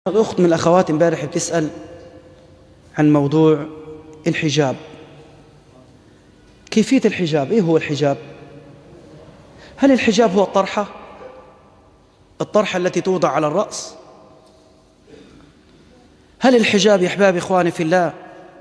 أخت من الأخوات امبارح بتسأل عن موضوع الحجاب كيفية الحجاب إيه هو الحجاب هل الحجاب هو الطرحة الطرحة التي توضع على الرأس هل الحجاب يا أحباب إخواني في الله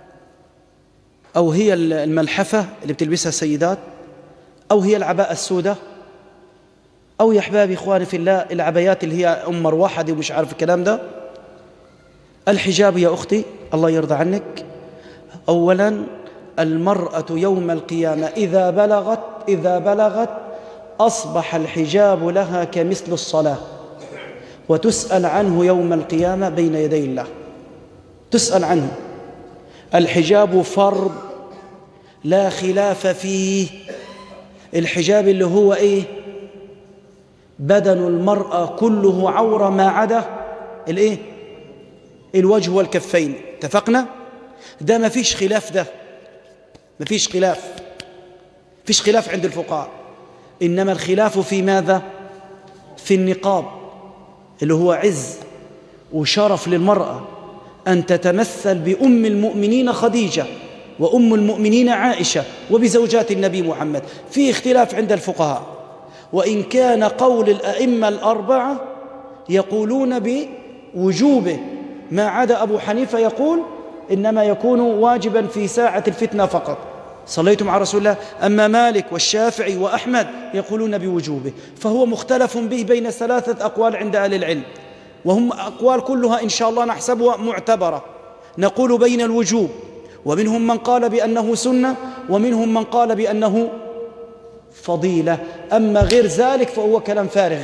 أو هي الملحفة اللي بتلبسها السيدات أو هي العباءة السوداء أو يا أحبابي إخواني في الله العبايات اللي هي أم مروحة دي ومش عارف الكلام ده الحجاب يا أختي الله يرضى عنك أولا المرأة يوم القيامة إذا بلغت إذا بلغت أصبح الحجاب لها كمثل الصلاة وتسأل عنه يوم القيامة بين يدي الله تسأل عنه الحجاب فرض لا خلاف فيه الحجاب اللي هو إيه بدن المرأة كله عورة ما عدا الإيه الوجه والكفين اتفقنا ده ما فيش خلاف ده ما فيش خلاف فيش خلاف عند الفقهاء إنما الخلاف في ماذا في النقاب اللي هو عز وشرف للمرأة أن تتمثل بأم المؤمنين خديجة وأم المؤمنين عائشة وبزوجات النبي محمد في اختلاف عند الفقهاء وإن كان قول الأئمة الأربعة يقولون بوجوبه ما عدا أبو حنيفة يقول إنما يكون واجبا في ساعة الفتنة فقط صليتم على رسول الله أما مالك والشافعي وأحمد يقولون بوجوبه فهو مختلف به بين ثلاثة أقوال عند أهل العلم وهم أقوال كلها إن شاء الله نحسبها معتبرة نقول بين الوجوب ومنهم من قال بأنه سنة ومنهم من قال بأنه فضيلة أما غير ذلك فهو كلام فارغ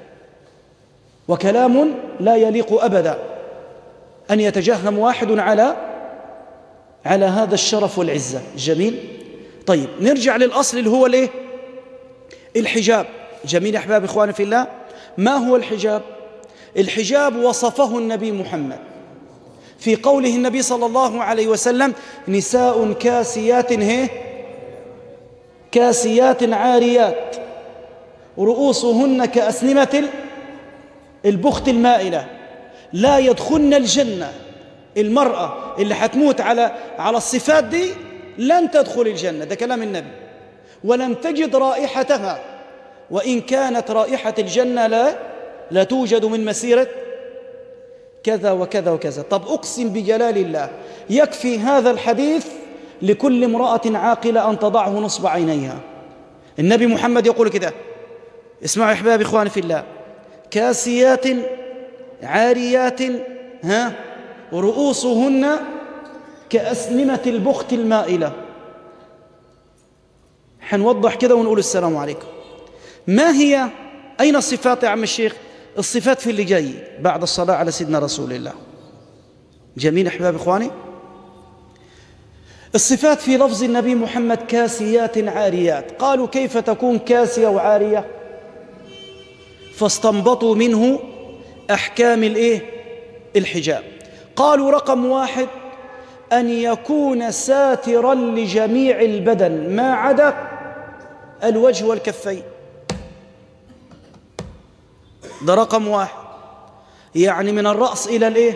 وكلام لا يليق أبدا أن يتجهم واحد على على هذا الشرف والعزة جميل طيب نرجع للأصل اللي هو الايه الحجاب جميل أحباب إخواني في الله ما هو الحجاب الحجاب وصفه النبي محمد في قوله النبي صلى الله عليه وسلم نساء كاسيات هي كاسيات عاريات رؤوسهن كأسنمة البخت المائلة لا يدخلن الجنة المرأة اللي حتموت على على الصفات دي لن تدخل الجنة ده كلام النبي ولن تجد رائحتها وإن كانت رائحة الجنة لا لا توجد من مسيرة كذا وكذا وكذا طب أقسم بجلال الله يكفي هذا الحديث لكل امرأة عاقلة أن تضعه نصب عينيها النبي محمد يقول كده اسمعوا يا احبابي اخواني في الله كاسيات عاريات ها رؤوسهن كأسنمة البخت المائلة حنوضح كده ونقول السلام عليكم ما هي أين الصفات يا عم الشيخ الصفات في اللي جاي بعد الصلاة على سيدنا رسول الله جميل أحباب إخواني الصفات في لفظ النبي محمد كاسيات عاريات قالوا كيف تكون كاسية وعارية فاستنبطوا منه أحكام الإيه؟ الحجاب قالوا رقم واحد أن يكون ساترا لجميع البدن ما عدا الوجه والكفين ده رقم واحد يعني من الرأس إلى الإيه؟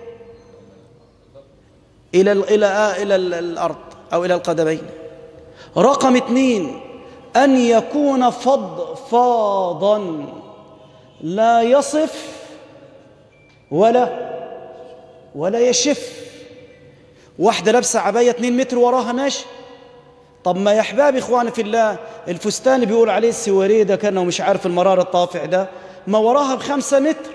إلى ال إلى آه إلى ال الأرض أو إلى القدمين رقم اثنين أن يكون فضفاضا لا يصف ولا ولا يشف واحدة لابسة عباية 2 متر وراها ماشي طب ما يا احبابي اخواني في الله الفستان بيقول عليه السواريه ده كانه مش عارف المرار الطافع ده ما وراها بخمسة متر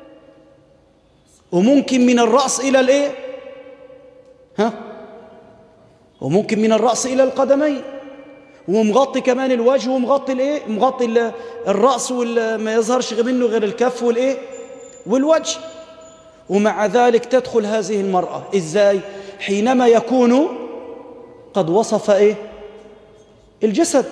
وممكن من الرأس إلى الإيه ها وممكن من الرأس إلى القدمين ومغطي كمان الوجه ومغطي الايه مغطي الرأس وما يظهرش منه غير الكف والايه والوجه ومع ذلك تدخل هذه المرأة ازاي حينما يكون قد وصف ايه الجسد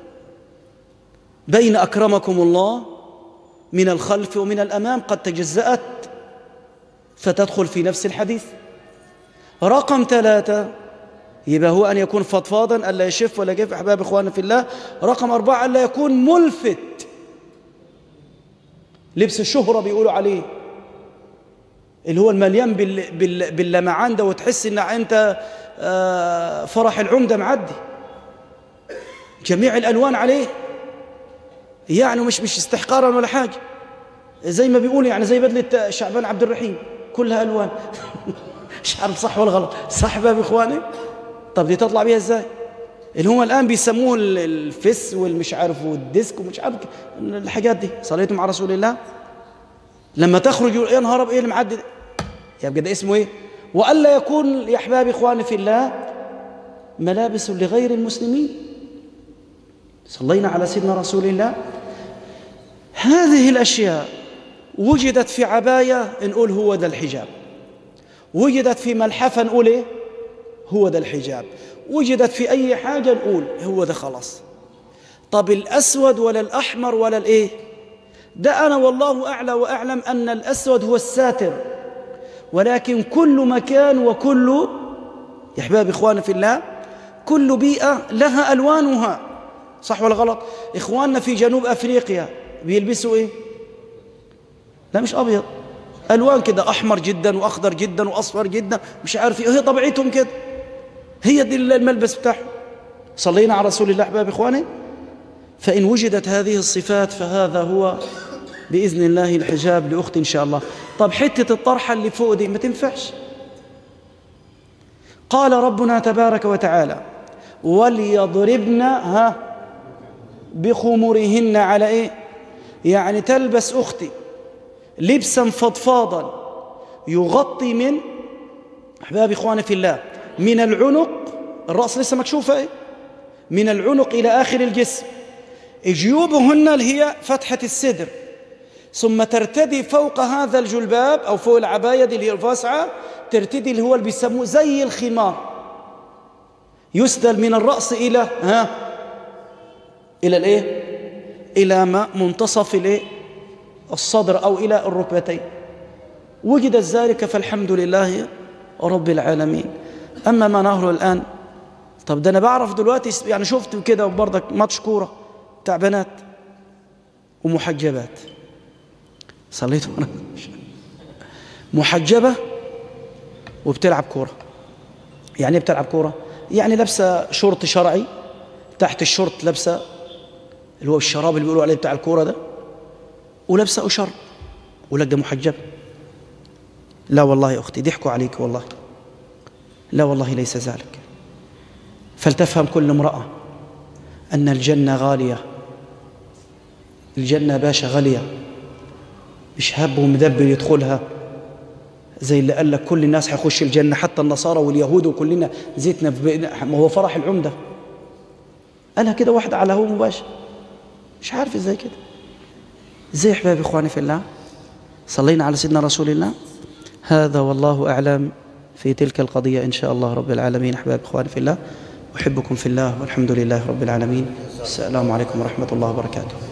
بين أكرمكم الله من الخلف ومن الأمام قد تجزأت فتدخل في نفس الحديث رقم ثلاثة يبقى هو أن يكون فضفاضا ألا يشف ولا كيف أحباب إخواننا في الله رقم أربعة ألا يكون ملفت لبس الشهرة بيقولوا عليه اللي هو المليان بال... بال... باللمعان ده وتحس ان انت آه، فرح العمده معدي جميع الالوان عليه يعني مش مش استحقارا ولا حاجه زي ما بيقول يعني زي بدله شعبان عبد الرحيم كلها الوان مش عارف صح ولا غلط صح بقى اخواني طب دي تطلع بيها ازاي اللي هم الان بيسموه الفس والمش عارف والديسك ومش عارف الحاجات دي صليتم مع رسول الله لما تخرج يا نهار ابيض ايه اللي معدي يبقى ده اسمه ايه والا يكون يا احبابي اخواني في الله ملابس لغير المسلمين صلينا على سيدنا رسول الله هذه الاشياء وجدت في عبايه نقول هو ده الحجاب وجدت في ملحفه نقول ايه هو ده الحجاب وجدت في اي حاجه نقول هو ده خلاص طب الاسود ولا الاحمر ولا الايه ده انا والله اعلى واعلم ان الاسود هو الساتر ولكن كل مكان وكل يا احباب اخواني في الله كل بيئه لها الوانها صح ولا غلط اخواننا في جنوب افريقيا بيلبسوا ايه لا مش ابيض الوان كده احمر جدا واخضر جدا واصفر جدا مش عارف ايه هي طبيعتهم كده هي دي الملبس بتاعهم صلينا على رسول الله احباب اخواني فان وجدت هذه الصفات فهذا هو باذن الله الحجاب لاخت ان شاء الله طب حته الطرحه اللي فوق دي ما تنفعش قال ربنا تبارك وتعالى وليضربن ها بخمرهن على ايه يعني تلبس اختي لبسا فضفاضا يغطي من احبابي اخواني في الله من العنق الراس لسه مكشوفه ايه من العنق الى اخر الجسم جيوبهن اللي هي فتحه الصدر ثم ترتدي فوق هذا الجلباب او فوق العبايه دي اللي هي الفاسعه ترتدي اللي هو اللي بيسموه زي الخمار يسدل من الراس الى ها الى الايه الى ما منتصف الايه الصدر او الى الركبتين وجدت ذلك فالحمد لله رب العالمين اما ما نهره الان طب ده انا بعرف دلوقتي يعني شفت كده برضك ماتش كوره بتاع بنات ومحجبات صليت وانا محجبه وبتلعب كوره يعني ايه بتلعب كوره يعني لابسه شورت شرعي تحت الشورت لابسه اللي هو الشراب اللي بيقولوا عليه بتاع الكوره ده ولابسه اشر ولك ده محجب لا والله يا اختي ضحكوا عليك والله لا والله ليس ذلك فلتفهم كل امراه ان الجنه غاليه الجنه باشا غاليه مش هب ومدبر يدخلها زي اللي قال لك كل الناس هيخش الجنه حتى النصارى واليهود وكلنا زيتنا ما هو فرح العمده قالها كده واحد على هو مباشر مش عارف ازاي كده ازاي احبابي اخواني في الله صلينا على سيدنا رسول الله هذا والله اعلم في تلك القضيه ان شاء الله رب العالمين احبابي اخواني في الله احبكم في الله والحمد لله رب العالمين السلام عليكم ورحمه الله وبركاته